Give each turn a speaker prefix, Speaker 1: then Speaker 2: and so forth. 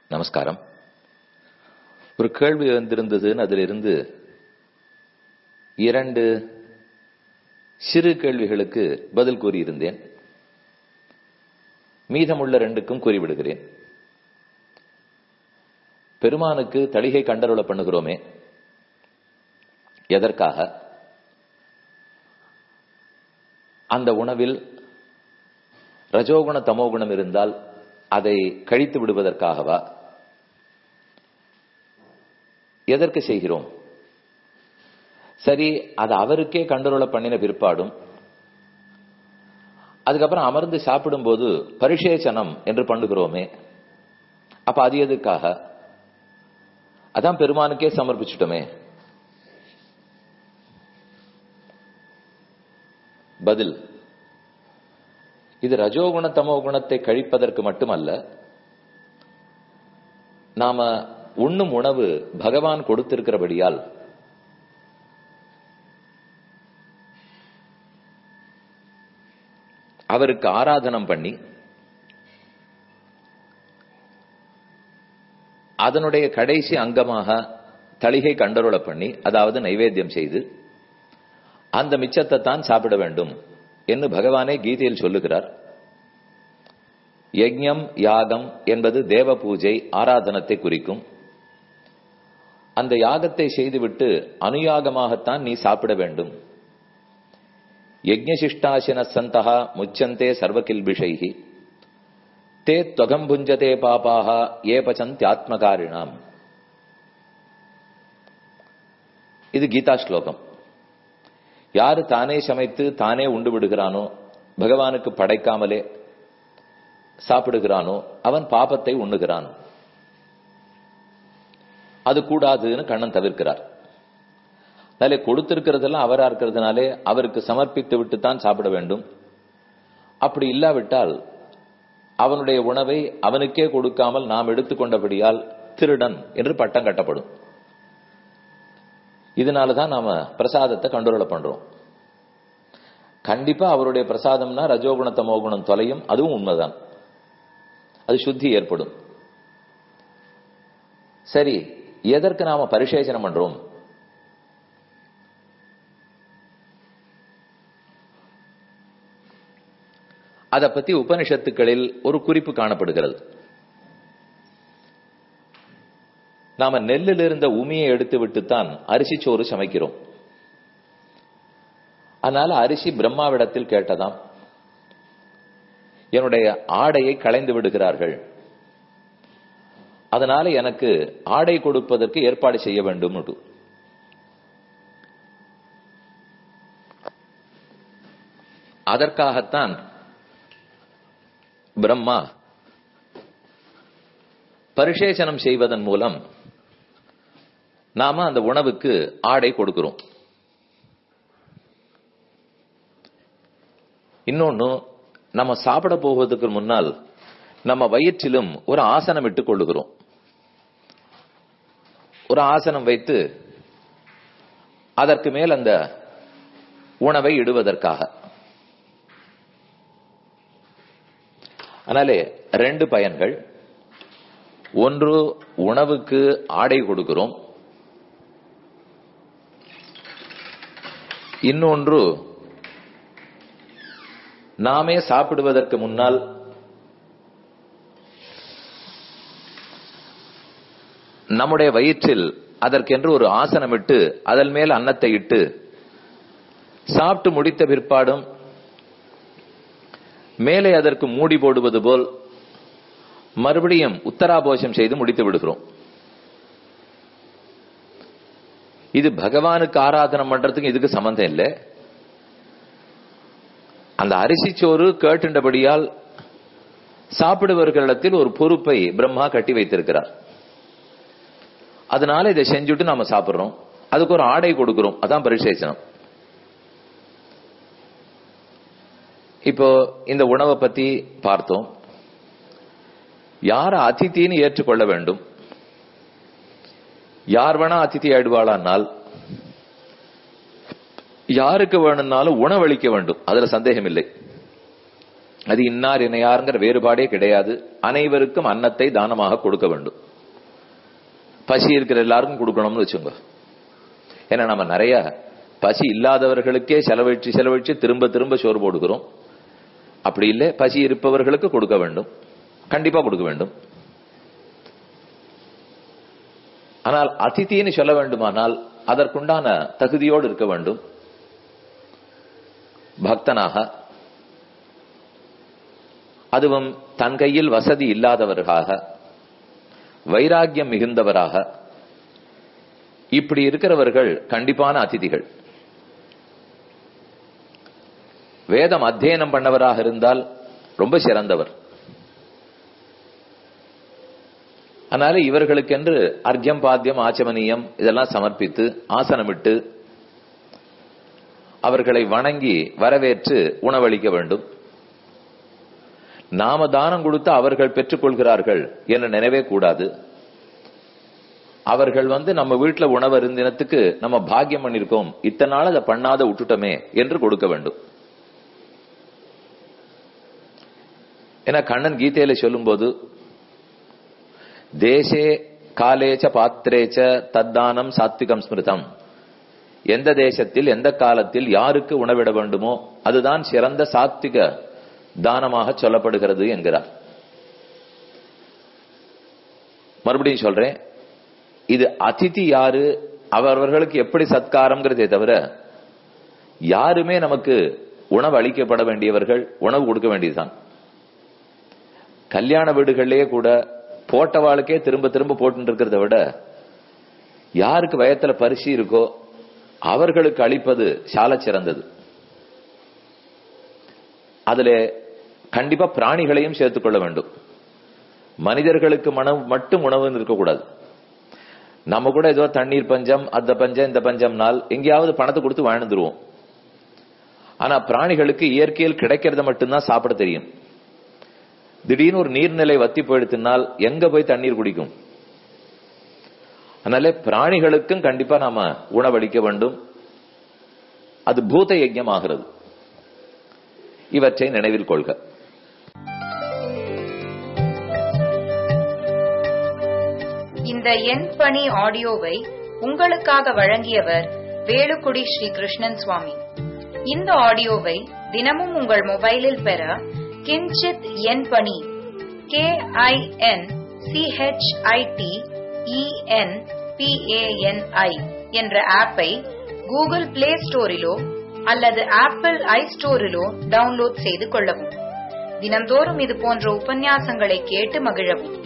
Speaker 1: நமஸ்காரம் ஒரு கேள்வி வந்திருந்ததுன்னு அதிலிருந்து இரண்டு சிறு கேள்விகளுக்கு பதில் கூறியிருந்தேன் மீதமுள்ள ரெண்டுக்கும் கூறிவிடுகிறேன் பெருமானுக்கு தளிகை கண்டருள பண்ணுகிறோமே எதற்காக அந்த உணவில் ரஜோகுண தமோகுணம் இருந்தால் அதை கழித்து விடுவதற்காகவா எதற்கு செய்கிறோம் சரி அது அவருக்கே கண்ட்ரோல பண்ணின பிற்பாடும் அதுக்கப்புறம் அமர்ந்து சாப்பிடும்போது பரிசேச்சனம் என்று பண்ணுகிறோமே அப்ப அது எதுக்காக அதான் பெருமானுக்கே சமர்ப்பிச்சுட்டோமே பதில் இது ரஜோகுண தமோ குணத்தை கழிப்பதற்கு மட்டுமல்ல நாம உண்ணும் உணவு பகவான் கொடுத்திருக்கிறபடியால் அவருக்கு ஆராதனம் பண்ணி அதனுடைய கடைசி அங்கமாக தளிகை கண்டருள பண்ணி அதாவது நைவேத்தியம் செய்து அந்த மிச்சத்தை தான் சாப்பிட வேண்டும் என்று பகவானே கீதையில் சொல்லுகிறார் யஜ்யம் யாகம் என்பது தேவ பூஜை ஆராதனத்தை குறிக்கும் அந்த யாகத்தை செய்துவிட்டு அனுயாகமாகத்தான் நீ சாப்பிட வேண்டும் யஜ்ஞசிஷ்டாசின சந்தகா முச்சந்தே சர்வகில்பிஷைகி தே துவகம் புஞ்சதே பாபாக ஏ பச்சந்தியாத்மகாரிணாம் இது கீதா ஸ்லோகம் யாரு தானே சமைத்து தானே உண்டு விடுகிறானோ பகவானுக்கு படைக்காமலே சாப்பிடுகிறானோ அவன் பாபத்தை உண்ணுகிறான் அது கூடாதுன்னு கண்ணன் தவிர்க்கிறார் அதிலே கொடுத்திருக்கிறதெல்லாம் அவரா இருக்கிறதுனாலே அவருக்கு சமர்ப்பித்து விட்டு தான் சாப்பிட வேண்டும் அப்படி இல்லாவிட்டால் அவனுடைய உணவை அவனுக்கே கொடுக்காமல் நாம் எடுத்துக்கொண்டபடியால் திருடன் என்று பட்டம் கட்டப்படும் இதனாலதான் நாம பிரசாதத்தை கண்ட்ரோல பண்றோம் கண்டிப்பா அவருடைய பிரசாதம்னா ரஜோகுண தமோகுணம் தொலையும் அதுவும் உண்மைதான் அது சுத்தி ஏற்படும் சரி எதற்கு நாம பரிசேச்சனம் பண்றோம் அதை பத்தி உபனிஷத்துக்களில் ஒரு குறிப்பு காணப்படுகிறது நாம நெல்லில் இருந்த உமியை எடுத்து விட்டுத்தான் அரிசி சோறு சமைக்கிறோம் அதனால அரிசி பிரம்மாவிடத்தில் கேட்டதாம் என்னுடைய ஆடையை களைந்து விடுகிறார்கள் அதனால எனக்கு ஆடை கொடுப்பதற்கு ஏற்பாடு செய்ய வேண்டும் அதற்காகத்தான் பிரம்மா பரிசேச்சனம் செய்வதன் மூலம் நாம அந்த உணவுக்கு ஆடை கொடுக்கிறோம் இன்னொன்னு நம்ம சாப்பிட போவதற்கு முன்னால் நம்ம வயிற்றிலும் ஒரு ஆசனம் இட்டுக் கொள்ளுகிறோம் ஒரு ஆசனம் வைத்து அதற்கு மேல் அந்த உணவை இடுவதற்காக அதனாலே ரெண்டு பயன்கள் ஒன்று உணவுக்கு ஆடை கொடுக்கிறோம் இன்னொன்று நாமே சாப்பிடுவதற்கு முன்னால் நம்முடைய வயிற்றில் அதற்கென்று ஒரு ஆசனம் இட்டு அதன் மேல் அன்னத்தை இட்டு சாப்பிட்டு முடித்த பிற்பாடும் மேலே அதற்கு மூடி போடுவது போல் மறுபடியும் உத்தராபோஷம் செய்து முடித்து விடுகிறோம் இது பகவானுக்கு ஆராதனம் பண்றதுக்கு இதுக்கு சம்பந்தம் இல்லை அந்த அரிசி சோறு கேட்டுண்டபடியால் சாப்பிடுவர்களிடத்தில் ஒரு பொறுப்பை பிரம்மா கட்டி வைத்திருக்கிறார் அதனால இதை செஞ்சுட்டு நாம சாப்பிடுறோம் அதுக்கு ஒரு ஆடை கொடுக்கிறோம் அதான் பரிசேச்சனம் இப்போ இந்த உணவை பத்தி பார்த்தோம் யார அதித்தின்னு ஏற்றுக்கொள்ள வேண்டும் யார் வேணா அதித்தி ஆயிடுவாளானால் யாருக்கு வேணும்னாலும் உணவளிக்க வேண்டும் அதுல சந்தேகம் இல்லை அது இன்னார் இணையாருங்கிற வேறுபாடே கிடையாது அனைவருக்கும் அன்னத்தை தானமாக கொடுக்க வேண்டும் பசி இருக்கிற எல்லாருக்கும் கொடுக்கணும்னு வச்சுங்க ஏன்னா நம்ம நிறைய பசி இல்லாதவர்களுக்கே செலவழிச்சு செலவழிச்சு திரும்ப திரும்ப சோறு போடுகிறோம் அப்படி இல்லை பசி இருப்பவர்களுக்கு கொடுக்க வேண்டும் கண்டிப்பா கொடுக்க வேண்டும் ஆனால் அதித்தின்னு சொல்ல வேண்டுமானால் அதற்குண்டான தகுதியோடு இருக்க வேண்டும் பக்தனாக அதுவும் தன் கையில் வசதி இல்லாதவர்களாக வைராக்கியம் மிகுந்தவராக இப்படி இருக்கிறவர்கள் கண்டிப்பான அதிதிகள் வேதம் அத்தியனம் பண்ணவராக இருந்தால் ரொம்ப சிறந்தவர் அதனால இவர்களுக்கென்று அர்க்கியம் பாத்தியம் ஆச்சமனியம் இதெல்லாம் சமர்ப்பித்து ஆசனமிட்டு அவர்களை வணங்கி வரவேற்று உணவளிக்க வேண்டும் நாம தானம் கொடுத்து அவர்கள் பெற்றுக்கொள்கிறார்கள் என்ற நினைவே கூடாது அவர்கள் வந்து நம்ம வீட்டுல உணவு அருந்தினத்துக்கு நம்ம பாக்கியம் பண்ணிருக்கோம் இத்தனை நாள் அதை பண்ணாத விட்டுட்டோமே என்று கொடுக்க வேண்டும் ஏன்னா கண்ணன் கீதையில சொல்லும்போது தேசே காலேச்ச பாத்திரேச்ச தத்தானம் சாத்விகம் ஸ்மிருதம் எந்த தேசத்தில் எந்த காலத்தில் யாருக்கு உணவிட வேண்டுமோ அதுதான் சிறந்த சாத்விக தானமாக சொல்லப்படுகிறது என்கிறார் மறுபடியும் சொல்றேன் இது அதிதி யாரு அவரவர்களுக்கு எப்படி சத்காரம்ங்கிறதே தவிர யாருமே நமக்கு உணவு அளிக்கப்பட வேண்டியவர்கள் உணவு கொடுக்க வேண்டியதுதான் கல்யாண வீடுகளிலேயே கூட போட்டவாளுக்கே திரும்ப திரும்ப போட்டு இருக்கிறத விட யாருக்கு வயத்துல பரிசு இருக்கோ அவர்களுக்கு அளிப்பது சால சிறந்தது அதுல கண்டிப்பா பிராணிகளையும் சேர்த்துக் கொள்ள வேண்டும் மனிதர்களுக்கு மனம் மட்டும் உணவுன்னு இருக்கக்கூடாது நம்ம கூட ஏதோ தண்ணீர் பஞ்சம் அந்த பஞ்சம் இந்த பஞ்சம் நாள் எங்கேயாவது பணத்தை கொடுத்து வாழ்ந்துருவோம் ஆனா பிராணிகளுக்கு இயற்கையில் கிடைக்கிறத மட்டும்தான் சாப்பிட தெரியும் திடீர்னு ஒரு நீர்நிலை வத்தி போயிடுத்துனால் எங்க போய் தண்ணீர் குடிக்கும் அதனால பிராணிகளுக்கும் கண்டிப்பா நாம உணவளிக்க வேண்டும் அது பூத யஜ்யம் ஆகிறது இவற்றை நினைவில் கொள்க
Speaker 2: இந்த எண் பணி ஆடியோவை உங்களுக்காக வழங்கியவர் வேலுக்குடி ஸ்ரீ கிருஷ்ணன் சுவாமி இந்த ஆடியோவை தினமும் உங்கள் மொபைலில் பெற கிஞ்சித் எண் பணி கே ஐ என் சிஹெச்ஐடி இஎன் பிஏஎன்ஐ என்ற ஆப்பை கூகுள் பிளே ஸ்டோரிலோ அல்லது ஆப்பிள் ஐ ஸ்டோரிலோ டவுன்லோட் செய்து கொள்ளவும் தினம்தோறும் இது போன்ற உபன்யாசங்களை கேட்டு மகிழவும்